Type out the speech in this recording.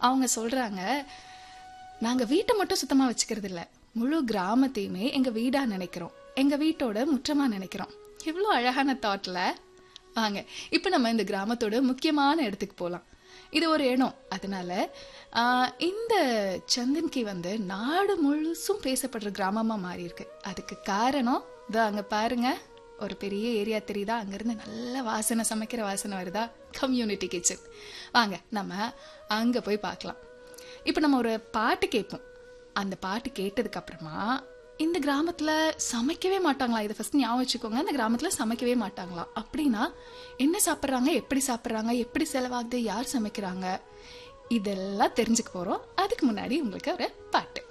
அவங்க சொல்றாங்க நாங்க வீட்டை மட்டும் சுத்தமா வச்சுக்கிறது இல்ல முழு கிராமத்தையுமே எங்க வீடா நினைக்கிறோம் எங்க வீட்டோட முற்றமா நினைக்கிறோம் இவ்வளோ அழகான தாட்ல வாங்க இப்போ நம்ம இந்த கிராமத்தோட முக்கியமான இடத்துக்கு போகலாம் இது ஒரு இடம் அதனால ஆஹ், இந்த சந்தன்கி வந்து நாடு முழுசும் பேசப்படுற கிராமமா மாறி இருக்கு அதுக்கு காரணம் இதோ அங்க பாருங்க ஒரு பெரிய ஏரியா தெரியுதா அங்கிருந்து நல்ல வாசனை சமைக்கிற வாசனை வருதா கம்யூனிட்டி கிச்சன் வாங்க நம்ம அங்க போய் பார்க்கலாம் இப்போ நம்ம ஒரு பாட்டு கேட்போம் அந்த பாட்டு கேட்டதுக்கு அப்புறமா இந்த கிராமத்துல சமைக்கவே மாட்டாங்களா இதை ஃபர்ஸ்ட் ஞாபகம் வச்சுக்கோங்க இந்த கிராமத்துல சமைக்கவே மாட்டாங்களா அப்படின்னா என்ன சாப்பிட்றாங்க எப்படி சாப்பிட்றாங்க எப்படி செலவாகுது யார் சமைக்கிறாங்க இதெல்லாம் தெரிஞ்சுக்க போறோம் அதுக்கு முன்னாடி உங்களுக்கு ஒரு பாட்டு